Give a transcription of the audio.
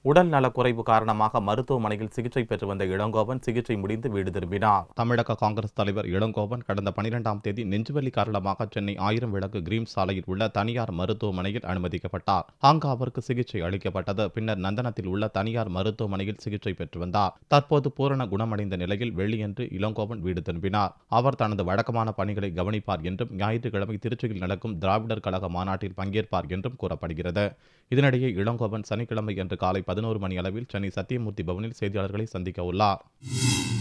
உடல் நலக்குறைவு காரணமாக மருத்துவமனையில் சிகிச்சை பெற்று வந்த இளங்கோவன் சிகிச்சை முடிந்து வீடு திரும்பினார் தமிழக காங்கிரஸ் தலைவர் இளங்கோவன் கடந்த பனிரெண்டாம் தேதி நெஞ்சுவலி காரணமாக சென்னை ஆயிரம் விளக்கு கிரீம் சாலையில் உள்ள தனியார் மருத்துவமனையில் அனுமதிக்கப்பட்டார் அங்கு அவருக்கு சிகிச்சை அளிக்கப்பட்டது பின்னர் நந்தனத்தில் உள்ள தனியார் மருத்துவமனையில் சிகிச்சை பெற்று வந்தார் தற்போது பூரண குணமடைந்த நிலையில் வெள்ளியன்று இளங்கோவன் வீடு திரும்பினார் அவர் தனது வழக்கமான பணிகளை கவனிப்பார் என்றும் ஞாயிற்றுக்கிழமை திருச்சியில் நடக்கும் திராவிடர் கழக மாநாட்டில் பங்கேற்பார் என்றும் கூறப்படுகிறது இதனிடையே இளங்கோவன் சனிக்கிழமை அன்று காலை பதினோரு மணி அளவில் சென்னை சத்தியமூர்த்தி பவனில் செய்தியாளர்களை சந்திக்க உள்ளார்